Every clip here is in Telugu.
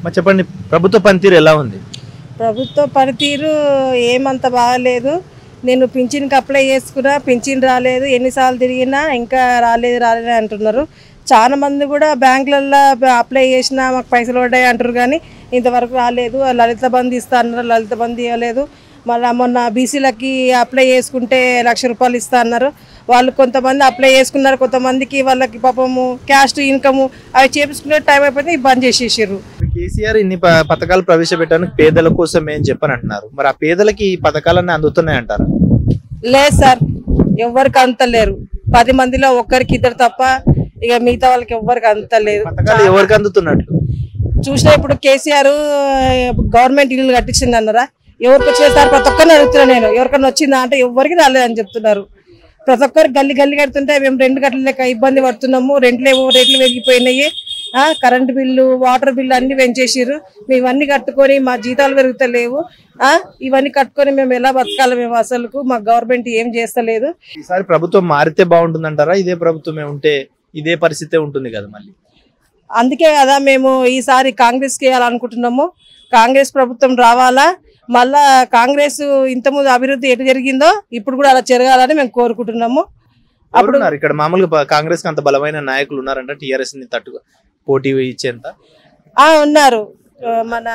మరి చెప్పండి ప్రభుత్వ పనితీరు ఎలా ఉంది ప్రభుత్వ పనితీరు ఏమంత బాగాలేదు నేను పింఛన్కి అప్లై చేసుకున్నా పింఛన్ రాలేదు ఎన్నిసార్లు తిరిగినా ఇంకా రాలేదు రాలేదు అంటున్నారు చాలా మంది కూడా బ్యాంకులలో అప్లై చేసినా మాకు పైసలు పడ్డాయి అంటారు కానీ ఇంతవరకు రాలేదు లలిత బంధు ఇస్తా అన్నారు లలిత బంధు ఇవ్వలేదు మళ్ళీ మొన్న బీసీలకి అప్లై చేసుకుంటే లక్ష రూపాయలు ఇస్తా అన్నారు వాళ్ళు కొంతమంది అప్లై చేసుకున్నారు కొంతమందికి వాళ్ళకి పాపము క్యాస్ట్ ఇన్కమ్ అవి చేపించుకునే టైం అయిపోతే బంద్ చేసేసారు కేసీఆర్ ఇన్ని ప- పథకాలు ప్రవేశపెట్టడానికి పేదల కోసమే అని చెప్పని అంటున్నారు మరి ఆ పేదలకి ఈ పథకాలన్నీ అందుతున్నాయి అంటారా లేదు సార్ ఎవ్వరికి అంత లేరు పది మందిలో ఒక్కరికి ఇద్దరు తప్ప ఇక మిగతా వాళ్ళకి ఎవ్వరికి అంత లేదు పథకాలు ఎవరికి అందుతున్నట్లు చూసిన ఇప్పుడు కేసీఆర్ గవర్నమెంట్ ఇల్లు కట్టించింది అన్నారా ఎవరికి వచ్చిన సార్ ప్రతి ఒక్కరిని అడుగుతున్నా నేను ఎవరికైనా వచ్చిందా అంటే ఎవరికి రాలేదని చెప్తున్నారు ప్రతి ఒక్కరు గల్లి గల్లి కడుతుంటే మేము రెండు గంటల లెక్క ఇబ్బంది పడుతున్నాము రెంట్లేమో రేట్లు పెరిగిపోయినాయి ఆ, కరెంటు బిల్లు వాటర్ బిల్లు అన్ని పెంచేసిర్రు మేము ఇవన్నీ కట్టుకొని మా జీతాలు పెరుగుతలేవు ఆ, ఇవన్నీ కట్టుకొని మేము ఎలా బతకాలి మేము అసలుకు మా గవర్నమెంట్ ఏం చేస్తలేదు ఈసారి ప్రభుత్వం మారితే బాగుంటుందంటారా ఇదే ప్రభుత్వమే ఉంటే ఇదే పరిస్థితే ఉంటుంది కదా మళ్ళీ అందుకే కదా మేము ఈసారి కాంగ్రెస్కి వేయాలనుకుంటున్నాము కాంగ్రెస్ ప్రభుత్వం రావాలా మళ్ళా కాంగ్రెస్ ఇంతకుముందు అభివృద్ధి ఎటు జరిగిందో ఇప్పుడు కూడా అలా జరగాలని మేము కోరుకుంటున్నాము అప్పుడు ఉన్నారు ఇక్కడ మామూలుగా ప- కాంగ్రెస్ కి అంత బలమైన నాయకులు ఉన్నారంట టిఆర్ఎస్ ని తట్టుగా పోటీ ఇచ్చేంత ఆ, ఉన్నారు ఆ, మన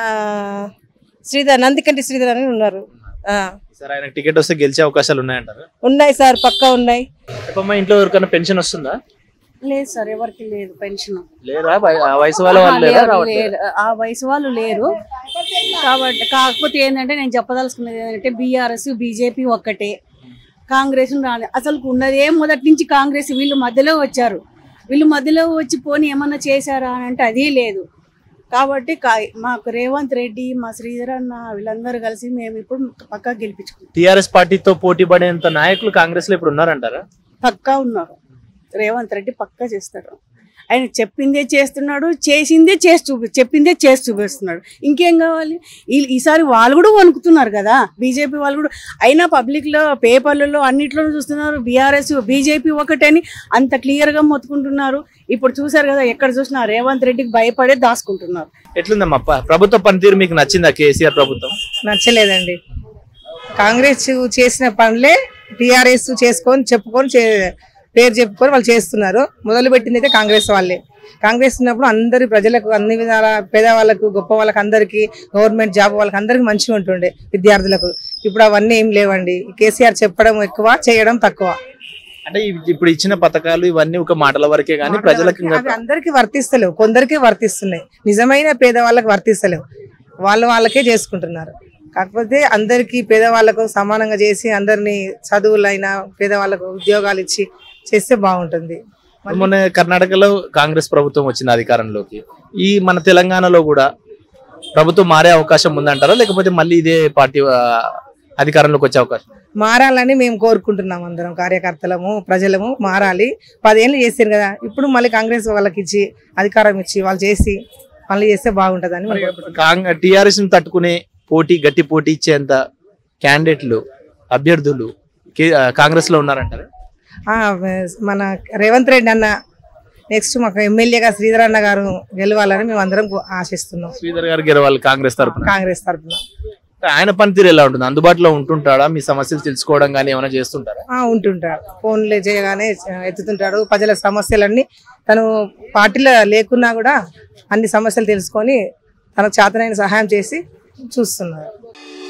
శ్రీధర్ నందికంటి శ్రీధర్ అని ఉన్నారు ఆ, ఈసారి ఆయన టికెట్ వస్తే గెలిచే అవకాశాలు ఉన్నాయంటారా ఉన్నాయి సార్ పక్కా ఉన్నాయి చెప్పమ్మా ఇంట్లో ఎవరికైనా పెన్షన్ వస్తుందా లేదు సార్ ఎవరికి లేదు పెన్షన్ లేదా వయ- ఆ వయసు వాళ్ళ వాళ్ళు లేరా రావట్లేదా? ఆ వయసు వాళ్ళు లేరు కాబట్టి కాకపోతే ఏంటంటే నేను చెప్పదలుచుకున్నది ఏంటంటే బీఆర్ఎస్ బీజేపీ ఒక్కటే కాంగ్రెస్ రాని అసలు ఉన్నదే మొదటి నుంచి కాంగ్రెస్ వీళ్ళు మధ్యలో వచ్చారు వీళ్ళు మధ్యలో వచ్చి పోని ఏమన్నా చేశారా అని అంటే అదే లేదు కాబట్టి కా- మాకు రేవంత్ రెడ్డి మా శ్రీధర్ అన్న వీళ్ళందరూ కలిసి మేము ఇప్పుడు పక్కా గెలిపించుకున్నాం టిఆర్ఎస్ పార్టీతో పోటీ పడేంత నాయకులు కాంగ్రెస్ లో ఇప్పుడు ఉన్నారంటారా పక్కా ఉన్నారు రేవంత్ రెడ్డి పక్కా చేస్తారు ఆయన చెప్పిందే చేస్తున్నాడు చేసిందే చేసి చూపి చెప్పిందే చేసి చూపిస్తున్నాడు ఇంకేం కావాలి ఈ- ఈసారి వాళ్ళు కూడా వణుకుతున్నారు కదా బీజేపీ వాళ్ళు కూడా అయినా పబ్లిక్లో పేపర్లలో అన్నిట్లోనూ చూస్తున్నారు బీఆర్ఎస్ బీజేపీ ఒకటని అంత క్లియర్గా మొత్తుకుంటున్నారు ఇప్పుడు చూసారు కదా ఎక్కడ చూసినా రేవంత్ రెడ్డికి భయపడే దాచుకుంటున్నారు ఎట్లుందమ్మా ప- ప్రభుత్వ పనితీరు మీకు నచ్చిందా కేసీఆర్ ప్రభుత్వం నచ్చలేదండి కాంగ్రెస్ చేసిన పనులే టిఆర్ఎస్ చేసుకొని చెప్పుకొని చే- పేరు చెప్పుకొని వాళ్ళు చేస్తున్నారు మొదలు పెట్టింది అయితే కాంగ్రెస్ వాళ్ళే కాంగ్రెస్ ఉన్నప్పుడు అందరి ప్రజలకు అన్ని విధాల పేదవాళ్ళకు గొప్ప వాళ్ళకి అందరికి గవర్నమెంట్ జాబ్ వాళ్ళకి అందరికి మంచిగా ఉంటుండే విద్యార్థులకు ఇప్పుడు అవన్నీ ఏం లేవండి కేసీఆర్ చెప్పడం ఎక్కువ చేయడం తక్కువ అంటే ఇవి- ఇప్పుడు ఇచ్చిన పథకాలు ఇవన్నీ ఒక మాటల వరకే కానీ ప్రజలకు ఇంకా అవి అందరికీ వర్తిస్తలేవు కొందరికే వర్తిస్తున్నాయి నిజమైన పేదవాళ్ళకి వర్తిస్తలేవు వాళ్ళు వాళ్ళకే చేసుకుంటున్నారు కాకపోతే అందరికీ పేదవాళ్ళకు సమానంగా చేసి అందరినీ చదువులైనా పేదవాళ్ళకు ఉద్యోగాలు ఇచ్చి చేస్తే బాగుంటుంది మొన్న కర్ణాటకలో కాంగ్రెస్ ప్రభుత్వం వచ్చింది అధికారంలోకి ఈ మన తెలంగాణలో కూడా ప్రభుత్వం మారే అవకాశం ఉందంటారా లేకపోతే మళ్ళీ ఇదే పార్టీ ఆ, అధికారంలోకి వచ్చే అవకాశం మారాలని మేము కోరుకుంటున్నాం అందరం కార్యకర్తలము ప్రజలము మారాలి పదేళ్ళు చేశారు కదా ఇప్పుడు మళ్ళీ కాంగ్రెస్ వాళ్ళకి ఇచ్చి అధికారం ఇచ్చి వాళ్ళు చేసి మళ్ళీ చేస్తే బాగుంటుందని మేము కోరుకుంటున్నాం. టిఆర్ఎస్ ని తట్టుకునే పోటీ గట్టి పోటీ ఇచ్చేంత క్యాండిడేట్లు అభ్యర్థులు కే- ఆ, కాంగ్రెస్ లో ఉన్నారంటారా ఆ, మన రేవంత్ రెడ్డి అన్న నెక్స్ట్ మాకు ఎమ్మెల్యేగా శ్రీధర్ అన్న గారు గెలవాలని మేము అందరం కో- ఆశిస్తున్నాం శ్రీధర్ గారు గెలవాలి కాంగ్రెస్ తరపున కాంగ్రెస్ తరఫున ఆయన పనితీరు ఎలా ఉంటుంది అందుబాటులో ఉంటుంటాడా మీ సమస్యలు తెలుసుకోవడం కానీ ఏమైనా చేస్తుంటారా ఉంటుంటాడు ఫోన్లు చేయగానే ఆ, ఎత్తుతుంటాడు ప్రజల సమస్యలన్నీ తను పార్టీలో లేకున్నా కూడా అన్ని సమస్యలు తెలుసుకొని తనకు చేతనైన సహాయం చేసి చూస్తున్నారు